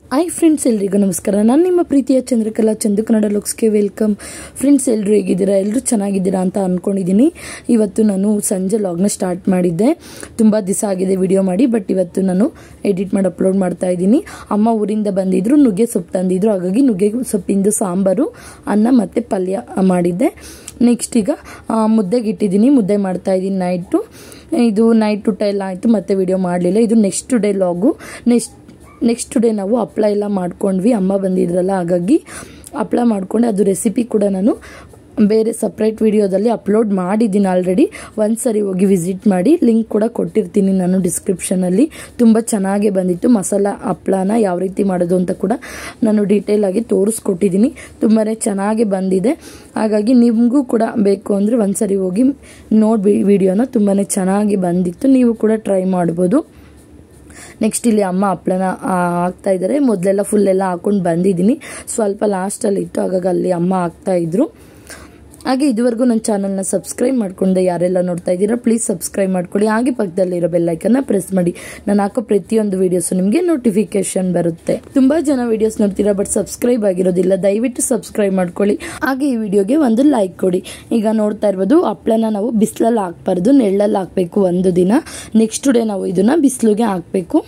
hi friends ಎಲ್ರಿಗೂ ನಮಸ್ಕಾರ ನಾನು ನಿಮ್ಮ ಪ್ರೀತಿಯ ಚಂದ್ರಕಲಾ ಚಂದು ಕನ್ನಡ ಲುಕ್ಸ್ಗೆ ವೆಲ್ಕಮ್ ಫ್ರೆಂಡ್ಸ್ ಎಲ್ಲರೂ ಹೇಗಿದ್ದೀರಾ ಎಲ್ಲರೂ ಚೆನ್ನಾಗಿದ್ದೀರಾ ಅಂತ ಅಂದ್ಕೊಂಡಿದ್ದೀನಿ ಇವತ್ತು ನಾನು ಸಂಜೆ ಲಾಗ್ನ ಸ್ಟಾರ್ಟ್ ಮಾಡಿದ್ದೆ ತುಂಬ ದಿವಸ ಆಗಿದೆ ವಿಡಿಯೋ ಮಾಡಿ ಬಟ್ ಇವತ್ತು ನಾನು ಎಡಿಟ್ ಮಾಡಿ ಅಪ್ಲೋಡ್ ಮಾಡ್ತಾ ಇದ್ದೀನಿ ಅಮ್ಮ ಊರಿಂದ ಬಂದಿದ್ರು ನುಗ್ಗೆ ಸೊಪ್ಪು ತಂದಿದ್ರು ಹಾಗಾಗಿ ನುಗ್ಗೆ ಸೊಪ್ಪಿಂದು ಸಾಂಬಾರು ಅನ್ನ ಮತ್ತು ಪಲ್ಯ ಮಾಡಿದ್ದೆ ನೆಕ್ಸ್ಟ್ ಈಗ ಆ, ಮುದ್ದೆಗೆ ಇಟ್ಟಿದ್ದೀನಿ ಮುದ್ದೆ ಮಾಡ್ತಾ ಇದ್ದೀನಿ ನೈಟು ಇದು ನೈಟ್ ಊಟ ಎಲ್ಲ ಆಯಿತು ಮತ್ತೆ ವಿಡಿಯೋ ಮಾಡಲಿಲ್ಲ ಇದು ನೆಕ್ಸ್ಟ್ ಡೇ ಲಾಗು ನೆಕ್ಸ್ಟ್ ನೆಕ್ಸ್ಟ್ ಡೇ ನಾವು ಹಪ್ಳ ಎಲ್ಲ ಮಾಡ್ಕೊಂಡ್ವಿ ಅಮ್ಮ ಬಂದಿದ್ರಲ್ಲ ಹಾಗಾಗಿ ಹಪ್ಳ ಮಾಡ್ಕೊಂಡು ಅದು ರೆಸಿಪಿ ಕೂಡ ನಾನು ಬೇರೆ ಸಪ್ರೇಟ್ ವಿಡಿಯೋದಲ್ಲಿ ಅಪ್ಲೋಡ್ ಮಾಡಿದ್ದೀನಿ ಆಲ್ರೆಡಿ ಒಂದು ಸರಿ ಹೋಗಿ ವಿಸಿಟ್ ಮಾಡಿ ಲಿಂಕ್ ಕೂಡ ಕೊಟ್ಟಿರ್ತೀನಿ ನಾನು ಡಿಸ್ಕ್ರಿಪ್ಷನಲ್ಲಿ ತುಂಬ ಚೆನ್ನಾಗೇ ಬಂದಿತ್ತು ಮಸಾಲ ಹಪ್ಳನ ಯಾವ ರೀತಿ ಮಾಡೋದು ಅಂತ ಕೂಡ ನಾನು ಡೀಟೇಲ್ ಆಗಿ ತೋರಿಸ್ಕೊಟ್ಟಿದ್ದೀನಿ ತುಂಬಾ ಚೆನ್ನಾಗಿ ಬಂದಿದೆ ಹಾಗಾಗಿ ನಿಮಗೂ ಕೂಡ ಬೇಕು ಅಂದರೆ ಒಂದು ಸರಿ ಹೋಗಿ ನೋಡಿ ವಿಡಿಯೋನ ತುಂಬಾ ಚೆನ್ನಾಗಿ ಬಂದಿತ್ತು ನೀವು ಕೂಡ ಟ್ರೈ ಮಾಡ್ಬೋದು ನೆಕ್ಸ್ಟ್ ಇಲ್ಲಿ ಅಮ್ಮ ಹಪ್ಳನ ಹಾಕ್ತಾ ಇದ್ದಾರೆ ಮೊದಲೆಲ್ಲ ಫುಲ್ ಎಲ್ಲ ಹಾಕೊಂಡು ಬಂದಿದ್ದೀನಿ ಸ್ವಲ್ಪ ಲಾಸ್ಟಲ್ಲಿ ಇತ್ತು ಹಾಗಾಗಿ ಅಲ್ಲಿ ಅಮ್ಮ ಹಾಕ್ತಾ ಇದ್ರು ಹಾಗೆ ಇದುವರೆಗೂ ನನ್ನ ಚಾನಲ್ನ ಸಬ್ಸ್ಕ್ರೈಬ್ ಮಾಡ್ಕೊಂಡೆ ಯಾರೆಲ್ಲ ನೋಡ್ತಾ ಇದ್ದೀರಾ ಪ್ಲೀಸ್ ಸಬ್ಸ್ಕ್ರೈಬ್ ಮಾಡ್ಕೊಳ್ಳಿ ಹಾಗೆ ಪಕ್ಕದಲ್ಲಿರೋ ಬೆಲ್ಲೈಕನ್ನ ಪ್ರೆಸ್ ಮಾಡಿ ನಾನು ಹಾಕೋ ಪ್ರತಿಯೊಂದು ವಿಡಿಯೋಸು ನಿಮಗೆ ನೋಟಿಫಿಕೇಶನ್ ಬರುತ್ತೆ ತುಂಬಾ ಜನ ವಿಡಿಯೋಸ್ ನೋಡ್ತೀರಾ ಬಟ್ ಸಬ್ಸ್ಕ್ರೈಬ್ ಆಗಿರೋದಿಲ್ಲ ದಯವಿಟ್ಟು ಸಬ್ಸ್ಕ್ರೈಬ್ ಮಾಡ್ಕೊಳ್ಳಿ ಹಾಗೆ ಈ ವಿಡಿಯೋಗೆ ಒಂದು ಲೈಕ್ ಕೊಡಿ ಈಗ ನೋಡ್ತಾ ಇರ್ಬೋದು ಹಪ್ಳನ ನಾವು ಬಿಸಿಲಲ್ಲಿ ಹಾಕ್ಬಾರ್ದು ನೆಳ್ಳಲ್ಲಿ ಹಾಕಬೇಕು ಒಂದು ದಿನ ನೆಕ್ಸ್ಟ್ ಡೇ ನಾವು ಇದನ್ನ ಬಿಸಿಲಿಗೆ ಹಾಕಬೇಕು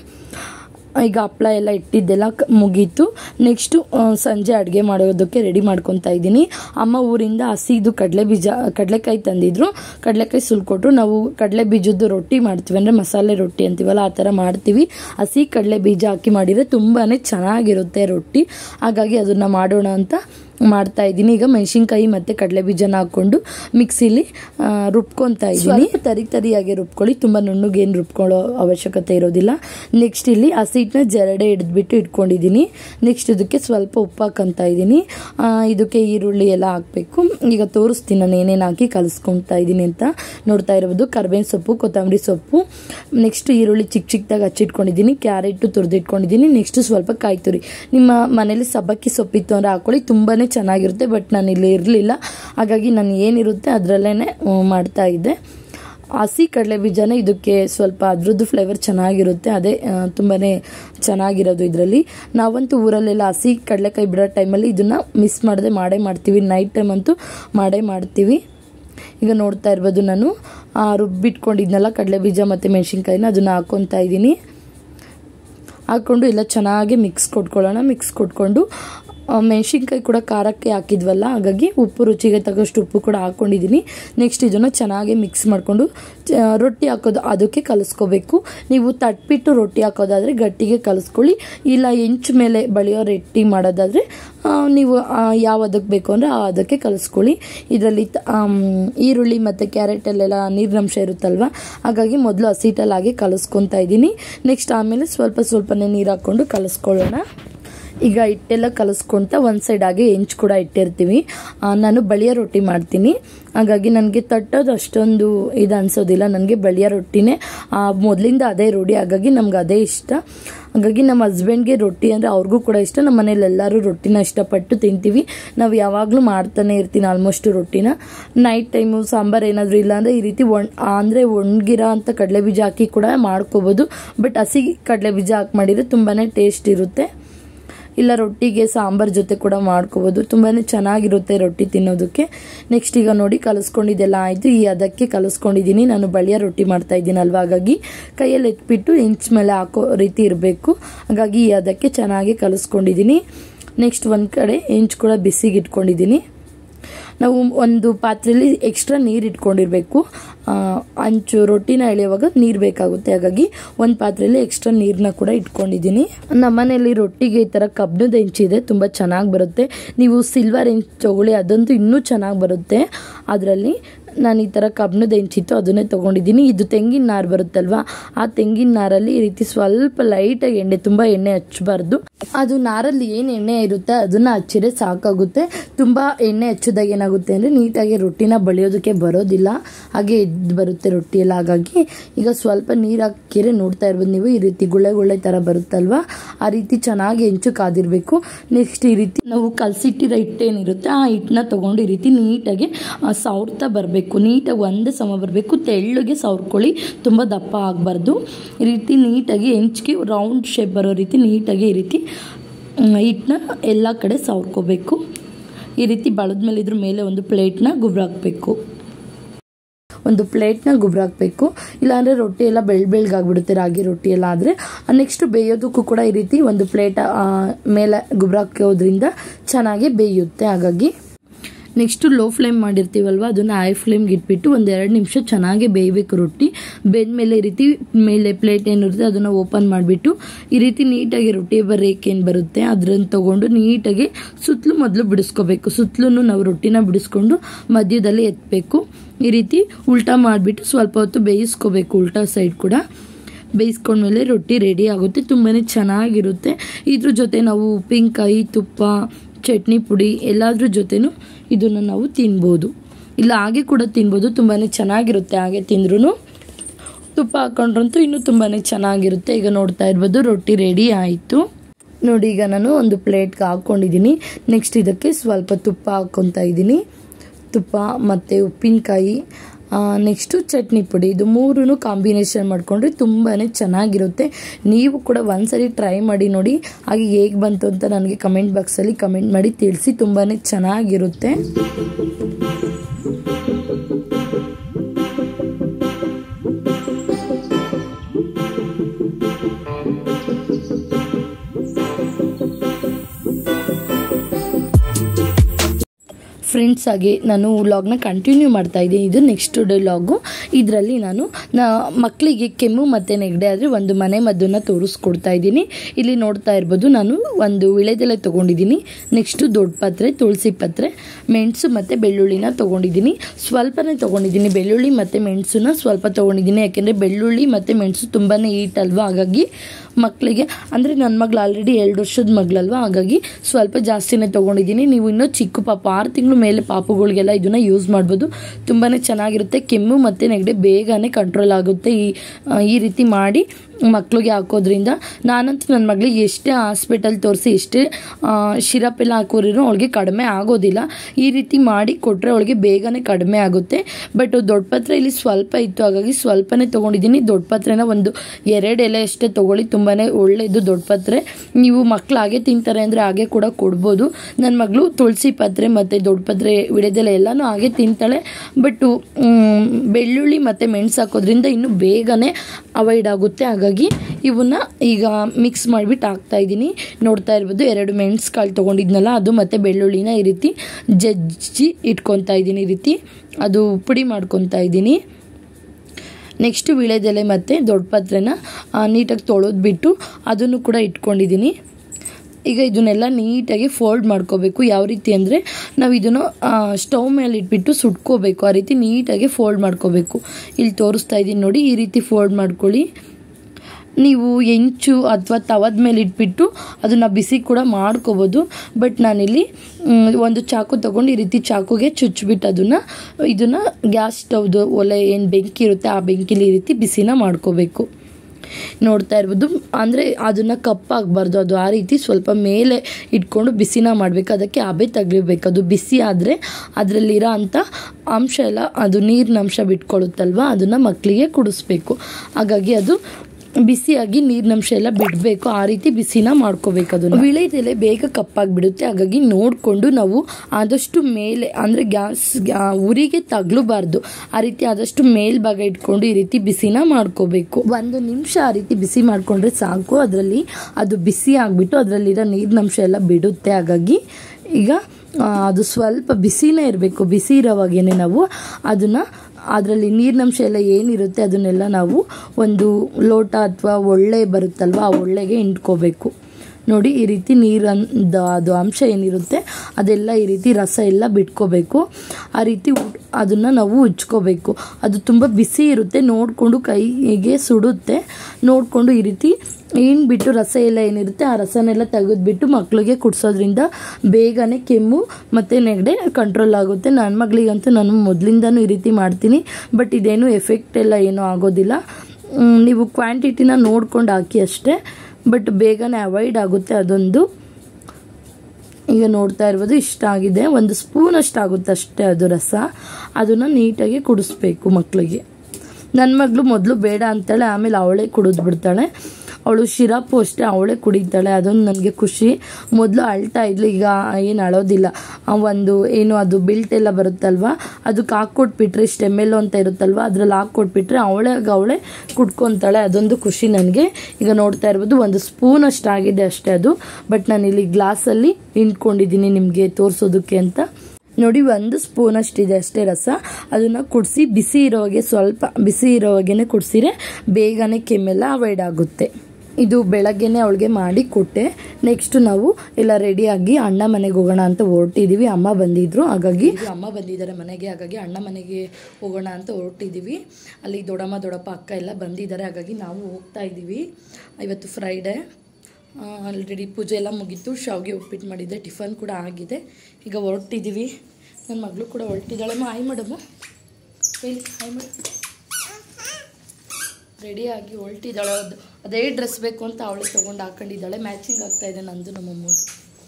ಈಗ ಹಪ್ಳ ಎಲ್ಲ ಇಟ್ಟಿದ್ದೆಲ್ಲ ಕ- ಮುಗೀತು ನೆಕ್ಸ್ಟು ಸಂಜೆ ಅಡುಗೆ ಮಾಡೋದಕ್ಕೆ ರೆಡಿ ಮಾಡ್ಕೊತಾ ಇದ್ದೀನಿ ಅಮ್ಮ ಊರಿಂದ ಹಸಿದು ಕಡಲೆ ಬೀಜ ಕಡಲೆಕಾಯಿ ತಂದಿದ್ರು ಕಡಲೆಕಾಯಿ ಸುಲ್ಕೊಟ್ರು ನಾವು ಕಡಲೆ ಬೀಜದ್ದು ರೊಟ್ಟಿ ಮಾಡ್ತೀವಿ ಅಂದರೆ ಮಸಾಲೆ ರೊಟ್ಟಿ ಅಂತೀವಲ್ಲ ಆ ಥರ ಮಾಡ್ತೀವಿ ಹಸಿ ಕಡಲೆ ಬೀಜ ಹಾಕಿ ಮಾಡಿದರೆ ತುಂಬಾ ಚೆನ್ನಾಗಿರುತ್ತೆ ರೊಟ್ಟಿ ಹಾಗಾಗಿ ಅದನ್ನು ಮಾಡೋಣ ಅಂತ ಮಾಡ್ತಾ ಇದ್ದೀನಿ ಈಗ ಮೆಣಸಿನ್ಕಾಯಿ ಮತ್ತು ಕಡಲೆ ಬೀಜನ ಹಾಕ್ಕೊಂಡು ಮಿಕ್ಸಿಲಿ ಆ, ರುಬ್ಕೊತಾ ಇದ್ದೀನಿ ತರಿ ತರಿಯಾಗಿ ರುಬ್ಕೊಳ್ಳಿ ತುಂಬ ನುಣ್ಣಗೇನು ರುಬ್ಕೊಳ್ಳೋ ಅವಶ್ಯಕತೆ ಇರೋದಿಲ್ಲ ನೆಕ್ಸ್ಟ್ ಇಲ್ಲಿ ಹಸಿಟ್ಟನ್ನ ಜರಡೆ ಹಿಡಿದ್ಬಿಟ್ಟು ಇಟ್ಕೊಂಡಿದ್ದೀನಿ ನೆಕ್ಸ್ಟ್ ಇದಕ್ಕೆ ಸ್ವಲ್ಪ ಉಪ್ಪು ಹಾಕಂತ ಇದ್ದೀನಿ ಆ, ಇದಕ್ಕೆ ಈರುಳ್ಳಿ ಎಲ್ಲ ಹಾಕಬೇಕು ಈಗ ತೋರಿಸ್ತೀನಿ ನಾನು ಏನೇನು ಹಾಕಿ ಕಲಿಸ್ಕೊತಾ ಇದ್ದೀನಿ ಅಂತ ನೋಡ್ತಾ ಇರ್ಬೋದು ಕರ್ಬೇವಿನ ಸೊಪ್ಪು ಕೊತ್ತಂಬರಿ ಸೊಪ್ಪು ನೆಕ್ಸ್ಟ್ ಈರುಳ್ಳಿ ಚಿಕ್ಕ ಚಿಕ್ಕದಾಗಿ ಹಚ್ಚಿಟ್ಕೊಂಡಿದ್ದೀನಿ ಕ್ಯಾರೆಟು ತುರಿದಿಟ್ಕೊಂಡಿದ್ದೀನಿ ನೆಕ್ಸ್ಟ್ ಸ್ವಲ್ಪ ಕಾಯಿ ತುರಿ ನಿಮ್ಮ ಮನೇಲಿ ಸಬ್ಬಕ್ಕಿ ಸೊಪ್ಪಿತ್ತು ಅಂದರೆ ಹಾಕೊಳ್ಳಿ ತುಂಬಾ ಚೆನ್ನಾಗಿರುತ್ತೆ ಬಟ್ ನಾನು ಇಲ್ಲಿ ಇರಲಿಲ್ಲ ಹಾಗಾಗಿ ನಾನು ಏನಿರುತ್ತೆ ಅದರಲ್ಲೇ ಮಾಡ್ತಾ ಇದ್ದೆ ಹಸಿ ಕಡಲೆ ಬೀಜನ ಇದಕ್ಕೆ ಸ್ವಲ್ಪ ಅದ್ರದ್ದು ಫ್ಲೇವರ್ ಚೆನ್ನಾಗಿರುತ್ತೆ ಅದೇ ತುಂಬಾ ಚೆನ್ನಾಗಿರೋದು ಇದರಲ್ಲಿ ನಾವಂತೂ ಊರಲ್ಲೆಲ್ಲ ಹಸಿ ಕಡಲೆಕಾಯಿ ಬಿಡೋ ಟೈಮಲ್ಲಿ ಇದನ್ನು ಮಿಸ್ ಮಾಡದೆ ಮಾಡೇ ಮಾಡ್ತೀವಿ ನೈಟ್ ಟೈಮ್ ಅಂತೂ ಮಾಡೇ ಮಾಡ್ತೀವಿ ಈಗ ನೋಡ್ತಾ ಇರ್ಬೋದು ನಾನು ಆ, ರುಬ್ಬಿಟ್ಕೊಂಡಿದ್ನಲ್ಲ ಕಡಲೆ ಬೀಜ ಮತ್ತು ಮೆಣಸಿನ್ಕಾಯಿನ ಅದನ್ನು ಹಾಕ್ಕೊತಾ ಇದ್ದೀನಿ ಹಾಕ್ಕೊಂಡು ಎಲ್ಲ ಚೆನ್ನಾಗಿ ಮಿಕ್ಸ್ ಕೊಟ್ಕೊಳ್ಳೋಣ ಮಿಕ್ಸ್ ಕೊಟ್ಕೊಂಡು ಆ, ಮೆಣಸಿನ್ಕಾಯಿ ಕೂಡ ಖಾರಕ್ಕೆ ಹಾಕಿದ್ವಲ್ಲ ಹಾಗಾಗಿ ಉಪ್ಪು ರುಚಿಗೆ ತಗೋಷ್ಟು ಉಪ್ಪು ಕೂಡ ಹಾಕ್ಕೊಂಡಿದ್ದೀನಿ ನೆಕ್ಸ್ಟ್ ಇದನ್ನು ಚೆನ್ನಾಗಿ ಮಿಕ್ಸ್ ಮಾಡಿಕೊಂಡು ರೊಟ್ಟಿ ಹಾಕೋದು ಅದಕ್ಕೆ ಕಲಿಸ್ಕೋಬೇಕು ನೀವು ತಟ್ಬಿಟ್ಟು ರೊಟ್ಟಿ ಹಾಕೋದಾದರೆ ಗಟ್ಟಿಗೆ ಕಲಿಸ್ಕೊಳ್ಳಿ ಇಲ್ಲ ಹೆಂಚು ಮೇಲೆ ಬಳಿಯೋ ರೊಟ್ಟಿ ಮಾಡೋದಾದರೆ ಆ, ನೀವು ಆ, ಯಾವ ಅದಕ್ಕೆ ಬೇಕು ಅಂದರೆ ಆ ಅದಕ್ಕೆ ಕಲಿಸ್ಕೊಳ್ಳಿ ಇದರಲ್ಲಿ ತ- ಆಮ್, ಈರುಳ್ಳಿ ಮತ್ತು ಕ್ಯಾರೆಟಲ್ಲೆಲ್ಲ ನೀರಿನಂಶ ಇರುತ್ತಲ್ವ ಹಾಗಾಗಿ ಮೊದಲು ಹಸಿಟಲ್ಲಿ ಹಾಗೆ ಕಲಿಸ್ಕೊತಾ ಇದ್ದೀನಿ ನೆಕ್ಸ್ಟ್ ಆಮೇಲೆ ಸ್ವಲ್ಪ ಸ್ವಲ್ಪನೇ ನೀರು ಹಾಕ್ಕೊಂಡು ಕಲಿಸ್ಕೊಳ್ಳೋಣ ಈಗ ಹಿಟ್ಟೆಲ್ಲ ಕಲಿಸ್ಕೊಂತ ಒಂದು ಸೈಡ್ ಆಗಿ ಹೆಂಚು ಕೂಡ ಇಟ್ಟಿರ್ತೀವಿ ಆ, ನಾನು ಬಳಿಯ ರೊಟ್ಟಿ ಮಾಡ್ತೀನಿ ಹಾಗಾಗಿ ನನಗೆ ತಟ್ಟೋದು ಅಷ್ಟೊಂದು ಇದು ಅನ್ಸೋದಿಲ್ಲ ನನಗೆ ಬಳಿಯ ರೊಟ್ಟಿನೇ ಆ, ಮೊದಲಿಂದ ಅದೇ ರೂಢಿ ಹಾಗಾಗಿ ನಮ್ಗೆ ಅದೇ ಇಷ್ಟ ಹಾಗಾಗಿ ನಮ್ಮ ಹಸ್ಬೆಂಡ್ಗೆ ರೊಟ್ಟಿ ಅಂದರೆ ಅವ್ರಿಗೂ ಕೂಡ ಇಷ್ಟ ನಮ್ಮ ಮನೇಲಿ ಎಲ್ಲರೂ ರೊಟ್ಟಿನ ಇಷ್ಟಪಟ್ಟು ತಿಂತೀವಿ ನಾವು ಯಾವಾಗಲೂ ಮಾಡ್ತಾನೆ ಇರ್ತೀನಿ ಆಲ್ಮೋಸ್ಟ್ ರೊಟ್ಟಿನ ನೈಟ್ ಟೈಮು ಸಾಂಬಾರು ಏನಾದರೂ ಇಲ್ಲ ಅಂದರೆ ಈ ರೀತಿ ಒಣ್ ಅಂದರೆ ಒಣಗಿರೋ ಅಂತ ಕಡಲೆ ಬೀಜ ಹಾಕಿ ಕೂಡ ಮಾಡ್ಕೋಬೋದು ಬಟ್ ಹಸಿ ಕಡಲೆ ಬೀಜ ಹಾಕಿ ಮಾಡಿದರೆ ತುಂಬಾ ಟೇಸ್ಟ್ ಇರುತ್ತೆ ಇಲ್ಲ ರೊಟ್ಟಿಗೆ ಸಾಂಬಾರ್ ಜೊತೆ ಕೂಡ ಮಾಡ್ಕೋಬೋದು ತುಂಬಾ ಚೆನ್ನಾಗಿರುತ್ತೆ ರೊಟ್ಟಿ ತಿನ್ನೋದಕ್ಕೆ ನೆಕ್ಸ್ಟ್ ಈಗ ನೋಡಿ ಕಲಿಸ್ಕೊಂಡಿದ್ದೆಲ್ಲ ಆಯಿತು ಈ ಅದಕ್ಕೆ ಕಲಿಸ್ಕೊಂಡಿದ್ದೀನಿ ನಾನು ಬಳಿಯ ರೊಟ್ಟಿ ಮಾಡ್ತಾ ಇದ್ದೀನಲ್ವ ಹಾಗಾಗಿ ಕೈಯಲ್ಲಿ ಎತ್ಬಿಟ್ಟು ಇಂಚ್ ಮೇಲೆ ಹಾಕೋ ರೀತಿ ಇರಬೇಕು ಹಾಗಾಗಿ ಈ ಅದಕ್ಕೆ ಚೆನ್ನಾಗಿ ಕಲಿಸ್ಕೊಂಡಿದ್ದೀನಿ ನೆಕ್ಸ್ಟ್ ಒಂದು ಕಡೆ ಹೆಂಚು ಕೂಡ ಬಿಸಿಗೆ ಇಟ್ಕೊಂಡಿದ್ದೀನಿ ನಾವು ಒಂದು ಪಾತ್ರೆಯಲ್ಲಿ ಎಕ್ಸ್ಟ್ರಾ ನೀರು ಇಟ್ಕೊಂಡಿರಬೇಕು ಅಂಚು ರೊಟ್ಟಿನ ಎಳೆಯುವಾಗ ನೀರು ಬೇಕಾಗುತ್ತೆ ಹಾಗಾಗಿ ಒಂದು ಪಾತ್ರೆಯಲ್ಲಿ ಎಕ್ಸ್ಟ್ರಾ ನೀರನ್ನ ಕೂಡ ಇಟ್ಕೊಂಡಿದ್ದೀನಿ ನಮ್ಮನೇಲಿ ರೊಟ್ಟಿಗೆ ಈ ಥರ ಕಬ್ಬಿಣದ ಹೆಂಚಿದೆ ತುಂಬ ಚೆನ್ನಾಗಿ ಬರುತ್ತೆ ನೀವು ಸಿಲ್ವರ್ ಹೆಂಚು ತಗೊಳ್ಳಿ ಅದಂತೂ ಇನ್ನೂ ಚೆನ್ನಾಗಿ ಬರುತ್ತೆ ಅದರಲ್ಲಿ ನಾನು ಈ ಥರ ಕಬ್ಬಿಣದ ಹೆಂಚಿತ್ತು ಅದನ್ನೇ ತೊಗೊಂಡಿದ್ದೀನಿ ಇದು ತೆಂಗಿನ ನಾರು ಬರುತ್ತಲ್ವ ಆ ತೆಂಗಿನ ನಾರಲ್ಲಿ ಈ ರೀತಿ ಸ್ವಲ್ಪ ಲೈಟಾಗಿ ಎಣ್ಣೆ ತುಂಬ ಎಣ್ಣೆ ಹಚ್ಚಬಾರ್ದು ಅದು ನಾರಲ್ಲಿ ಏನು ಎಣ್ಣೆ ಇರುತ್ತೆ ಅದನ್ನು ಹಚ್ಚಿದ್ರೆ ಸಾಕಾಗುತ್ತೆ ತುಂಬ ಎಣ್ಣೆ ಹಚ್ಚಿದಾಗ ಏನಾಗುತ್ತೆ ಅಂದರೆ ನೀಟಾಗಿ ರೊಟ್ಟಿನ ಬಳಿಯೋದಕ್ಕೆ ಬರೋದಿಲ್ಲ ಹಾಗೆ ಎದ್ದು ಬರುತ್ತೆ ರೊಟ್ಟಿ ಎಲ್ಲ ಹಾಗಾಗಿ ಈಗ ಸ್ವಲ್ಪ ನೀರು ಹಾಕಿರೆ ನೋಡ್ತಾ ಇರ್ಬೋದು ನೀವು ಈ ರೀತಿ ಗುಳೆ ಗುಳೆ ಥರ ಬರುತ್ತಲ್ವ ಆ ರೀತಿ ಚೆನ್ನಾಗಿ ಹೆಂಚು ಕಾದಿರಬೇಕು ನೆಕ್ಸ್ಟ್ ಈ ರೀತಿ ನಾವು ಕಲಸಿಟ್ಟಿರೋ ಹಿಟ್ಟೇನಿರುತ್ತೆ ಆ ಹಿಟ್ಟನ್ನ ತೊಗೊಂಡು ಈ ರೀತಿ ನೀಟಾಗಿ ಆ, ಸವರ್ತಾ ಬರಬೇಕು ನೀಟಾಗಿ ಒಂದೇ ಸಮ ಬರಬೇಕು ತೆಳ್ಳಗೆ ಸವರ್ಕೊಳ್ಳಿ ತುಂಬ ದಪ್ಪ ಆಗಬಾರ್ದು ಈ ರೀತಿ ನೀಟಾಗಿ ಹೆಂಚಿಗೆ ರೌಂಡ್ ಶೇಪ್ ಬರೋ ರೀತಿ ನೀಟಾಗಿ ಈ ರೀತಿ ಹಿಟ್ಟನ್ನ ಎಲ್ಲ ಕಡೆ ಸವರ್ಕೋಬೇಕು ಈ ರೀತಿ ಬಳದ ಮೇಲೆ ಇದ್ರ ಮೇಲೆ ಒಂದು ಪ್ಲೇಟ್ನ ಗುಬ್ರ ಹಾಕಬೇಕು ಒಂದು ಪ್ಲೇಟ್ನ ಗುಬ್ರ ಹಾಕಬೇಕು ಇಲ್ಲಾಂದರೆ ರೊಟ್ಟಿ ಎಲ್ಲ ಬೆಳ್ ಬೆಳ್ಗಾಗ್ಬಿಡುತ್ತೆ ರಾಗಿ ರೊಟ್ಟಿ ಎಲ್ಲ ಆದರೆ ನೆಕ್ಸ್ಟ್ ಬೇಯೋದಕ್ಕೂ ಕೂಡ ಈ ರೀತಿ ಒಂದು ಪ್ಲೇಟ್ ಮೇಲೆ ಗುಬ್ರ ಹಾಕೋದ್ರಿಂದ ಚೆನ್ನಾಗಿ ಬೇಯುತ್ತೆ ಹಾಗಾಗಿ ನೆಕ್ಸ್ಟು ಲೋ ಫ್ಲೇಮ್ ಮಾಡಿರ್ತೀವಲ್ವ ಅದನ್ನು ಹೈ ಫ್ಲೇಮ್ಗೆ ಇಟ್ಬಿಟ್ಟು ಒಂದು ಎರಡು ನಿಮಿಷ ಚೆನ್ನಾಗಿ ಬೇಯಬೇಕು ರೊಟ್ಟಿ ಬೆಂದಮೇಲೆ ಈ ರೀತಿ ಮೇಲೆ ಪ್ಲೇಟ್ ಏನಿರುತ್ತೆ ಅದನ್ನು ಓಪನ್ ಮಾಡಿಬಿಟ್ಟು ಈ ರೀತಿ ನೀಟಾಗಿ ರೊಟ್ಟಿ ರೇಖೆ ಏನು ಬರುತ್ತೆ ಅದನ್ನು ತೊಗೊಂಡು ನೀಟಾಗಿ ಸುತ್ತಲೂ ಮೊದಲು ಬಿಡಿಸ್ಕೋಬೇಕು ಸುತ್ತಲೂ ನಾವು ರೊಟ್ಟಿನ ಬಿಡಿಸ್ಕೊಂಡು ಮಧ್ಯದಲ್ಲಿ ಎತ್ತಬೇಕು ಈ ರೀತಿ ಉಲ್ಟಾ ಮಾಡಿಬಿಟ್ಟು ಸ್ವಲ್ಪ ಹೊತ್ತು ಬೇಯಿಸ್ಕೋಬೇಕು ಉಲ್ಟಾ ಸೈಡ್ ಕೂಡ ಬೇಯಿಸ್ಕೊಂಡ್ಮೇಲೆ ರೊಟ್ಟಿ ರೆಡಿ ಆಗುತ್ತೆ ತುಂಬಾ ಚೆನ್ನಾಗಿರುತ್ತೆ ಇದ್ರ ಜೊತೆ ನಾವು ಉಪ್ಪಿನಕಾಯಿ ತುಪ್ಪ ಚಟ್ನಿ ಪುಡಿ ಎಲ್ಲದ್ರ ಜೊತೆನೂ ಇದನ್ನು ನಾವು ತಿನ್ಬೋದು ಇಲ್ಲ ಹಾಗೆ ಕೂಡ ತಿನ್ಬೋದು ತುಂಬಾ ಚೆನ್ನಾಗಿರುತ್ತೆ ಹಾಗೆ ತಿಂದ್ರೂ ತುಪ್ಪ ಹಾಕೊಂಡ್ರಂತೂ ಇನ್ನೂ ತುಂಬಾ ಚೆನ್ನಾಗಿರುತ್ತೆ ಈಗ ನೋಡ್ತಾ ಇರ್ಬೋದು ರೊಟ್ಟಿ ರೆಡಿ ಆಯಿತು ನೋಡಿ ಈಗ ನಾನು ಒಂದು ಪ್ಲೇಟ್ಗೆ ಹಾಕ್ಕೊಂಡಿದ್ದೀನಿ ನೆಕ್ಸ್ಟ್ ಇದಕ್ಕೆ ಸ್ವಲ್ಪ ತುಪ್ಪ ಹಾಕ್ಕೊತಾ ಇದ್ದೀನಿ ತುಪ್ಪ ಮತ್ತು ಉಪ್ಪಿನಕಾಯಿ ನೆಕ್ಸ್ಟು ಚಟ್ನಿ ಪುಡಿ ಇದು ಮೂರೂ ಕಾಂಬಿನೇಷನ್ ಮಾಡಿಕೊಂಡ್ರೆ ತುಂಬಾ ಚೆನ್ನಾಗಿರುತ್ತೆ ನೀವು ಕೂಡ ಒಂದ್ಸರಿ ಟ್ರೈ ಮಾಡಿ ನೋಡಿ ಹಾಗೆ ಹೇಗೆ ಬಂತು ಅಂತ ನನಗೆ ಕಮೆಂಟ್ ಬಾಕ್ಸಲ್ಲಿ ಕಮೆಂಟ್ ಮಾಡಿ ತಿಳಿಸಿ ತುಂಬಾ ಚೆನ್ನಾಗಿರುತ್ತೆ ಫ್ರೆಂಡ್ಸ್ ಆಗಿ ನಾನು ವ್ಲಾಗ್ನ ಕಂಟಿನ್ಯೂ ಮಾಡ್ತಾ ಇದ್ದೀನಿ ಇದು ನೆಕ್ಸ್ಟ್ ಡೇ ವ್ಲಾಗು ಇದರಲ್ಲಿ ನಾನು ನಾ ಮಕ್ಕಳಿಗೆ ಕೆಮ್ಮು ಮತ್ತು ನೆಗಡೆ ಆದರೆ ಒಂದು ಮನೆ ಮದ್ದನ್ನು ತೋರಿಸ್ಕೊಡ್ತಾ ಇದ್ದೀನಿ ಇಲ್ಲಿ ನೋಡ್ತಾ ಇರ್ಬೋದು ನಾನು ಒಂದು ವಿಳೆದೆಲೆ ತೊಗೊಂಡಿದ್ದೀನಿ ನೆಕ್ಸ್ಟು ದೊಡ್ಡ ಪತ್ರೆ ತುಳಸಿ ಪತ್ರೆ ಮೆಣಸು ಮತ್ತು ಬೆಳ್ಳುಳ್ಳಿನ ತೊಗೊಂಡಿದ್ದೀನಿ ಸ್ವಲ್ಪನೇ ತೊಗೊಂಡಿದ್ದೀನಿ ಬೆಳ್ಳುಳ್ಳಿ ಮತ್ತು ಮೆಣಸನ್ನ ಸ್ವಲ್ಪ ತೊಗೊಂಡಿದ್ದೀನಿ ಯಾಕೆಂದರೆ ಬೆಳ್ಳುಳ್ಳಿ ಮತ್ತು ಮೆಣಸು ತುಂಬಾ ಹೀಟ್ ಅಲ್ವಾ ಹಾಗಾಗಿ ಮಕ್ಕಳಿಗೆ ಅಂದರೆ ನನ್ನ ಮಗಳು ಆಲ್ರೆಡಿ ಎರಡು ವರ್ಷದ ಮಗಳಲ್ವ ಹಾಗಾಗಿ ಸ್ವಲ್ಪ ಜಾಸ್ತಿನೇ ತೊಗೊಂಡಿದ್ದೀನಿ ನೀವು ಇನ್ನೂ ಚಿಕ್ಕ ಪಾಪ ಆರು ತಿಂಗಳು ಮೇಲೆ ಪಾಪುಗಳಿಗೆಲ್ಲ ಇದನ್ನು ಯೂಸ್ ಮಾಡ್ಬೋದು ತುಂಬಾ ಚೆನ್ನಾಗಿರುತ್ತೆ ಕೆಮ್ಮು ಮತ್ತು ನೆಗಡಿ ಬೇಗನೆ ಕಂಟ್ರೋಲ್ ಆಗುತ್ತೆ ಈ ಈ ರೀತಿ ಮಾಡಿ ಮಕ್ಳಿಗೆ ಹಾಕೋದ್ರಿಂದ ನಾನಂತೂ ನನ್ನ ಮಗಳಿಗೆ ಎಷ್ಟೇ ಹಾಸ್ಪಿಟಲ್ ತೋರಿಸಿ ಎಷ್ಟೇ ಶಿರಪ್ ಎಲ್ಲ ಹಾಕೋರಿನೂ ಅವಳಿಗೆ ಕಡಿಮೆ ಆಗೋದಿಲ್ಲ ಈ ರೀತಿ ಮಾಡಿ ಕೊಟ್ಟರೆ ಅವಳಿಗೆ ಬೇಗನೆ ಕಡಿಮೆ ಆಗುತ್ತೆ ಬಟ್ ದೊಡ್ಡ ಪತ್ರೆ ಇಲ್ಲಿ ಸ್ವಲ್ಪ ಇತ್ತು ಹಾಗಾಗಿ ಸ್ವಲ್ಪನೇ ತೊಗೊಂಡಿದ್ದೀನಿ ದೊಡ್ಡ ಪತ್ರೆನ ಒಂದು ಎರಡು ಎಲೆ ಅಷ್ಟೇ ತೊಗೊಳ್ಳಿ ತುಂಬಾ ಒಳ್ಳೆಯದು ದೊಡ್ಡ ಪತ್ರೆ ನೀವು ಮಕ್ಳು ಹಾಗೆ ತಿಂತಾರೆ ಅಂದರೆ ಹಾಗೆ ಕೂಡ ಕೊಡ್ಬೋದು ನನ್ನ ಮಗಳು ತುಳಸಿ ಪತ್ರೆ ಮತ್ತು ದೊಡ್ಡ ಪತ್ರೆ ವಿಡಿಯೋದೆಲ್ಲ ಎಲ್ಲನೂ ಹಾಗೆ ತಿಂತಾಳೆ ಬಟ್ಟು ಬೆಳ್ಳುಳ್ಳಿ ಮತ್ತು ಮೆಣಸು ಹಾಕೋದ್ರಿಂದ ಇನ್ನೂ ಬೇಗನೆ ಅವಾಯ್ಡ್ ಆಗುತ್ತೆ ಹಾಗಾಗಿ ಇವನ್ನ ಈಗ ಮಿಕ್ಸ್ ಮಾಡಿಬಿಟ್ಟು ಹಾಕ್ತಾ ಇದ್ದೀನಿ ನೋಡ್ತಾ ಇರ್ಬೋದು ಎರಡು ಮೆಣಸು ಕಾಳು ತೊಗೊಂಡಿದ್ನಲ್ಲ ಅದು ಮತ್ತು ಬೆಳ್ಳುಳ್ಳಿನ ಈ ರೀತಿ ಜಜ್ಜಿ ಇಟ್ಕೊತಾ ಇದ್ದೀನಿ ಈ ರೀತಿ ಅದು ಪುಡಿ ಮಾಡ್ಕೊತಾ ಇದ್ದೀನಿ ನೆಕ್ಸ್ಟು ವಿಳೆದೆಲೆ ಮತ್ತು ದೊಡ್ಡ ಪತ್ರೆನ ನೀಟಾಗಿ ತೊಳೆದ್ಬಿಟ್ಟು ಅದನ್ನು ಕೂಡ ಇಟ್ಕೊಂಡಿದ್ದೀನಿ ಈಗ ಇದನ್ನೆಲ್ಲ ನೀಟಾಗಿ ಫೋಲ್ಡ್ ಮಾಡ್ಕೋಬೇಕು ಯಾವ ರೀತಿ ಅಂದರೆ ನಾವು ಇದನ್ನು ಸ್ಟವ್ ಮೇಲೆ ಇಟ್ಬಿಟ್ಟು ಸುಟ್ಕೋಬೇಕು ಆ ರೀತಿ ನೀಟಾಗಿ ಫೋಲ್ಡ್ ಮಾಡ್ಕೋಬೇಕು ಇಲ್ಲಿ ತೋರಿಸ್ತಾ ಇದ್ದೀನಿ ನೋಡಿ ಈ ರೀತಿ ಫೋಲ್ಡ್ ಮಾಡ್ಕೊಳ್ಳಿ ನೀವು ಹೆಂಚು ಅಥವಾ ತವದ ಮೇಲೆ ಇಟ್ಬಿಟ್ಟು ಅದನ್ನು ಬಿಸಿ ಕೂಡ ಮಾಡ್ಕೋಬೋದು ಬಟ್ ನಾನಿಲ್ಲಿ ಒಂದು ಚಾಕು ತೊಗೊಂಡು ಈ ರೀತಿ ಚಾಕುಗೆ ಚುಚ್ಚಿಬಿಟ್ಟು ಅದನ್ನು ಇದನ್ನು ಗ್ಯಾಸ್ ಸ್ಟವ್ದು ಒಲೆ ಏನು ಬೆಂಕಿ ಇರುತ್ತೆ ಆ ಬೆಂಕಿಲಿ ಈ ರೀತಿ ಬಿಸಿನ ಮಾಡ್ಕೋಬೇಕು ನೋಡ್ತಾ ಇರ್ಬೋದು ಅಂದರೆ ಅದನ್ನು ಕಪ್ಪಾಗಬಾರ್ದು ಅದು ಆ ರೀತಿ ಸ್ವಲ್ಪ ಮೇಲೆ ಇಟ್ಕೊಂಡು ಬಿಸಿನ ಮಾಡಬೇಕು ಅದಕ್ಕೆ ಹಬೆ ತಗಲಿಬೇಕು ಅದು ಬಿಸಿ ಆದರೆ ಅದರಲ್ಲಿರೋ ಅಂಥ ಅಂಶ ಎಲ್ಲ ಅದು ನೀರಿನ ಅಂಶ ಬಿಟ್ಕೊಳ್ಳುತ್ತಲ್ವ ಅದನ್ನು ಮಕ್ಕಳಿಗೆ ಕುಡಿಸ್ಬೇಕು ಹಾಗಾಗಿ ಅದು ಬಿಸಿಯಾಗಿ ನೀರಿನಂಶ ಎಲ್ಲ ಬಿಡಬೇಕು ಆ ರೀತಿ ಬಿಸಿನ ಮಾಡ್ಕೋಬೇಕು ಅದನ್ನು ವಿಳೆದೆಲೆ ಬೇಗ ಕಪ್ಪಾಗಿಬಿಡುತ್ತೆ ಹಾಗಾಗಿ ನೋಡಿಕೊಂಡು ನಾವು ಆದಷ್ಟು ಮೇಲೆ ಅಂದರೆ ಗ್ಯಾಸ್ ಉರಿಗೆ ತಗಲಬಾರ್ದು ಆ ರೀತಿ ಆದಷ್ಟು ಮೇಲ್ಭಾಗ ಇಟ್ಕೊಂಡು ಈ ರೀತಿ ಬಿಸಿನ ಮಾಡ್ಕೋಬೇಕು ಒಂದು ನಿಮಿಷ ಆ ರೀತಿ ಬಿಸಿ ಮಾಡಿಕೊಂಡ್ರೆ ಸಾಕು ಅದರಲ್ಲಿ ಅದು ಬಿಸಿ ಆಗಿಬಿಟ್ಟು ಅದರಲ್ಲಿರೋ ನೀರಿನಂಶ ಎಲ್ಲ ಬಿಡುತ್ತೆ ಹಾಗಾಗಿ ಈಗ ಅದು ಸ್ವಲ್ಪ ಬಿಸಿನೇ ಇರಬೇಕು ಬಿಸಿ ಇರೋವಾಗೇನೆ ನಾವು ಅದನ್ನು ಅದರಲ್ಲಿ ನೀರಿನಂಶ ಎಲ್ಲ ಏನಿರುತ್ತೆ ಅದನ್ನೆಲ್ಲ ನಾವು ಒಂದು ಲೋಟ ಅಥವಾ ಒಳ್ಳೆ ಬರುತ್ತಲ್ವ ಆ ಒಳ್ಳೆಗೆ ಇಂಟ್ಕೋಬೇಕು ನೋಡಿ ಈ ರೀತಿ ನೀರಂದ ಅದು ಅಂಶ ಏನಿರುತ್ತೆ ಅದೆಲ್ಲ ಈ ರೀತಿ ರಸ ಎಲ್ಲ ಬಿಟ್ಕೋಬೇಕು ಆ ರೀತಿ ಅದನ್ನು ನಾವು ಉಜ್ಕೋಬೇಕು ಅದು ತುಂಬ ಬಿಸಿ ಇರುತ್ತೆ ನೋಡಿಕೊಂಡು ಕೈಗೆ ಸುಡುತ್ತೆ ನೋಡಿಕೊಂಡು ಈ ರೀತಿ ಏನು ಬಿಟ್ಟು ರಸ ಎಲ್ಲ ಏನಿರುತ್ತೆ ಆ ರಸನೆಲ್ಲ ತೆಗೆದ್ಬಿಟ್ಟು ಮಕ್ಕಳಿಗೆ ಕುಡಿಸೋದ್ರಿಂದ ಬೇಗನೆ ಕೆಮ್ಮು ಮತ್ತು ನೆಗಡೆ ಕಂಟ್ರೋಲ್ ಆಗುತ್ತೆ ನನ್ನ ಮಗಳಿಗಂತೂ ನಾನು ಮೊದಲಿಂದನೂ ಈ ರೀತಿ ಮಾಡ್ತೀನಿ ಬಟ್ ಇದೇನು ಎಫೆಕ್ಟ್ ಎಲ್ಲ ಏನೂ ಆಗೋದಿಲ್ಲ ನೀವು ಕ್ವಾಂಟಿಟಿನ ನೋಡ್ಕೊಂಡು ಹಾಕಿ ಅಷ್ಟೇ ಬಟ್ ಬೇಗನೆ ಅವಾಯ್ಡ್ ಆಗುತ್ತೆ ಅದೊಂದು ಈಗ ನೋಡ್ತಾ ಇರ್ಬೋದು ಇಷ್ಟ ಆಗಿದೆ ಒಂದು ಸ್ಪೂನ್ ಅಷ್ಟಾಗುತ್ತೆ ಅಷ್ಟೇ ಅದು ರಸ ಅದನ್ನು ನೀಟಾಗಿ ಕುಡಿಸ್ಬೇಕು ಮಕ್ಕಳಿಗೆ ನನ್ನ ಮಗಳು ಮೊದಲು ಬೇಡ ಅಂತಾಳೆ ಆಮೇಲೆ ಅವಳೇ ಕುಡಿದು ಬಿಡ್ತಾಳೆ ಅವಳು ಶಿರಪ್ಪು ಅಷ್ಟೇ ಅವಳೇ ಕುಡಿತಾಳೆ ಅದೊಂದು ನನಗೆ ಖುಷಿ ಮೊದಲು ಅಳ್ತಾ ಇದ್ಲು ಈಗ ಏನು ಅಳೋದಿಲ್ಲ ಆ ಒಂದು ಏನು ಅದು ಬಿಲ್ಟ್ ಎಲ್ಲ ಬರುತ್ತಲ್ವ ಅದಕ್ಕೆ ಹಾಕ್ಕೊಟ್ಬಿಟ್ರೆ ಸ್ಟೆಮ್ಮೆಲ್ಲೋ ಅಂತ ಇರುತ್ತಲ್ವ ಅದ್ರಲ್ಲಿ ಹಾಕ್ಕೊಟ್ಬಿಟ್ರೆ ಅವಳೇ ಅವಳೇ ಕುಡ್ಕೊತಾಳೆ ಅದೊಂದು ಖುಷಿ ನನಗೆ ಈಗ ನೋಡ್ತಾ ಇರ್ಬೋದು ಒಂದು ಸ್ಪೂನ್ ಅಷ್ಟಾಗಿದೆ ಅಷ್ಟೇ ಅದು ಬಟ್ ನಾನು ಇಲ್ಲಿ ಗ್ಲಾಸಲ್ಲಿ ಹಿಂಡ್ಕೊಂಡಿದ್ದೀನಿ ನಿಮಗೆ ತೋರಿಸೋದಕ್ಕೆ ಅಂತ ನೋಡಿ ಒಂದು ಸ್ಪೂನ್ ಅಷ್ಟಿದೆ ಅಷ್ಟೇ ರಸ ಅದನ್ನು ಕುಡಿಸಿ ಬಿಸಿ ಇರೋವಾಗೆ ಸ್ವಲ್ಪ ಬಿಸಿ ಇರೋವಾಗೇನೆ ಕುಡಿಸಿದ್ರೆ ಬೇಗನೆ ಕೆಮ್ಮೆಲ್ಲ ಅವಾಯ್ಡ್ ಆಗುತ್ತೆ ಇದು ಬೆಳಗ್ಗೆನೆ ಅವಳಿಗೆ ಮಾಡಿ ಕೊಟ್ಟೆ ನೆಕ್ಸ್ಟ್ ನಾವು ಎಲ್ಲ ರೆಡಿಯಾಗಿ ಅಣ್ಣ ಮನೆಗೆ ಹೋಗೋಣ ಅಂತ ಹೊರಟಿದ್ದೀವಿ ಅಮ್ಮ ಬಂದಿದ್ರು ಹಾಗಾಗಿ ಅಮ್ಮ ಬಂದಿದ್ದಾರೆ ಮನೆಗೆ ಹಾಗಾಗಿ ಅಣ್ಣ ಮನೆಗೆ ಹೋಗೋಣ ಅಂತ ಹೊರಟಿದ್ದೀವಿ ಅಲ್ಲಿ ದೊಡ್ಡಮ್ಮ ದೊಡ್ಡಪ್ಪ ಅಕ್ಕ ಎಲ್ಲ ಬಂದಿದ್ದಾರೆ ಹಾಗಾಗಿ ನಾವು ಹೋಗ್ತಾ ಇದ್ದೀವಿ ಇವತ್ತು ಫ್ರೈಡೇ ಆಲ್ರೆಡಿ ಪೂಜೆ ಎಲ್ಲ ಮುಗೀತು ಶಾವಿಗೆ ಉಪ್ಪಿಟ್ಟು ಮಾಡಿದ್ದೆ ಟಿಫನ್ ಕೂಡ ಆಗಿದೆ ಈಗ ಹೊರಟಿದ್ದೀವಿ ನನ್ನ ಮಗಳು ಕೂಡ ಹೊರಟಿದ್ದಾಳಮ್ಮ ಆಯ್ ಮೇಡಮು ಹೇಳಿ ಆಯ್ ಮೇಡಮ್ ರೆಡಿಯಾಗಿ ಹೊರಟಿದ್ದಾಳೆ ಅದು ಅದೇ ಡ್ರೆಸ್ ಬೇಕು ಅಂತ ಅವಳು ತೊಗೊಂಡು ಹಾಕೊಂಡಿದ್ದಾಳೆ ಮ್ಯಾಚಿಂಗ್ ಆಗ್ತಾ ಇದೆ ನಂದು ನಮ್ಮಮ್ಮದು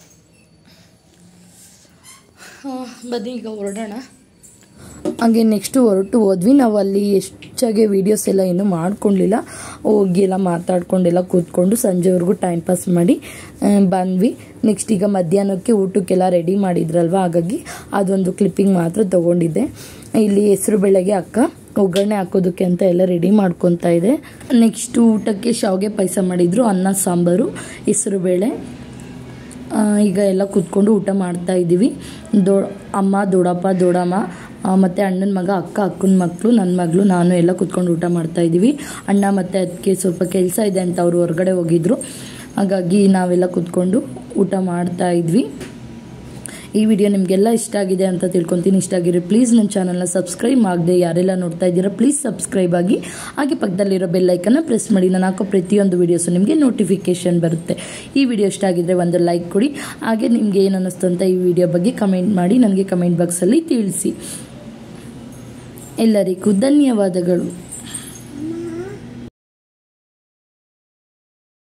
ಹಾಂ ಬನ್ನಿ ಈಗ ಹೊರಡೋಣ ಹಾಗೆ ನೆಕ್ಸ್ಟು ಹೊರಟು ಹೋದ್ವಿ ನಾವು ಅಲ್ಲಿ ಹೆಚ್ಚಾಗಿ ವೀಡಿಯೋಸ್ ಎಲ್ಲ ಏನೂ ಮಾಡ್ಕೊಂಡಿಲ್ಲ ಹೋಗಿ ಎಲ್ಲ ಮಾತಾಡ್ಕೊಂಡೆಲ್ಲ ಕೂತ್ಕೊಂಡು ಸಂಜೆವರೆಗೂ ಟೈಮ್ ಪಾಸ್ ಮಾಡಿ ಆ, ಬಂದ್ವಿ ನೆಕ್ಸ್ಟ್ ಈಗ ಮಧ್ಯಾಹ್ನಕ್ಕೆ ಊಟಕ್ಕೆಲ್ಲ ರೆಡಿ ಮಾಡಿದ್ರಲ್ವ ಹಾಗಾಗಿ ಅದೊಂದು ಕ್ಲಿಪ್ಪಿಂಗ್ ಮಾತ್ರ ತೊಗೊಂಡಿದ್ದೆ ಇಲ್ಲಿ ಹೆಸರು ಬೆಳಗ್ಗೆ ಅಕ್ಕ ಒಗ್ಗರಣೆ ಹಾಕೋದಕ್ಕೆ ಅಂತ ಎಲ್ಲ ರೆಡಿ ಮಾಡ್ಕೊತಾ ಇದೆ ನೆಕ್ಸ್ಟ್ ಊಟಕ್ಕೆ ಶಾವಿಗೆ ಪಾಯಸ ಮಾಡಿದ್ರು ಅನ್ನ ಸಾಂಬಾರು ಹೆಸರು ಬೇಳೆ ಆ, ಈಗ ಎಲ್ಲ ಕೂತ್ಕೊಂಡು ಊಟ ಮಾಡ್ತಾ ಇದ್ದೀವಿ ದೊ ಅಮ್ಮ ದೊಡ್ಡಪ್ಪ ದೊಡ್ಡಮ್ಮ ಆ, ಮತ್ತೆ ಅಣ್ಣನ ಮಗ ಅಕ್ಕ ಅಕ್ಕನ ಮಕ್ಕಳು ನನ್ನ ಮಗಳು ನಾನು ಎಲ್ಲ ಕೂತ್ಕೊಂಡು ಊಟ ಮಾಡ್ತಾ ಇದ್ದೀವಿ ಅಣ್ಣ ಮತ್ತು ಅದಕ್ಕೆ ಸ್ವಲ್ಪ ಕೆಲಸ ಇದೆ ಅಂತ ಅವರು ಹೊರಗಡೆ ಹೋಗಿದ್ರು ಹಾಗಾಗಿ ನಾವೆಲ್ಲ ಕೂತ್ಕೊಂಡು ಊಟ ಮಾಡ್ತಾ ಇದ್ವಿ ಈ ವಿಡಿಯೋ ನಿಮಗೆಲ್ಲ ಇಷ್ಟ ಆಗಿದೆ ಅಂತ ತಿಳ್ಕೊತೀನಿ ಇಷ್ಟ ಆಗಿರೋ ಪ್ಲೀಸ್ ನನ್ನ ಚಾನಲ್ನ ಸಬ್ಸ್ಕ್ರೈಬ್ ಮಾಡದೆ ಯಾರೆಲ್ಲ ನೋಡ್ತಾ ಇದ್ದೀರಾ ಪ್ಲೀಸ್ ಸಬ್ಸ್ಕ್ರೈಬ್ ಆಗಿ ಹಾಗೆ ಪಕ್ಕದಲ್ಲಿರೋ ಬೆಲ್ಲೈಕನ್ನ ಪ್ರೆಸ್ ಮಾಡಿ ನಾನು ಹಾಕೋ ಪ್ರತಿಯೊಂದು ವೀಡಿಯೋಸು ನಿಮಗೆ ನೋಟಿಫಿಕೇಷನ್ ಬರುತ್ತೆ ಈ ವಿಡಿಯೋ ಇಷ್ಟ ಆಗಿದ್ರೆ ಒಂದು ಲೈಕ್ ಕೊಡಿ ಹಾಗೆ ನಿಮಗೆ ಏನು ಅನ್ನಿಸ್ತು ಅಂತ ಈ ವಿಡಿಯೋ ಬಗ್ಗೆ ಕಮೆಂಟ್ ಮಾಡಿ ನನಗೆ ಕಮೆಂಟ್ ಬಾಕ್ಸಲ್ಲಿ ತಿಳಿಸಿ ಎಲ್ಲರಿಗೂ ಧನ್ಯವಾದಗಳು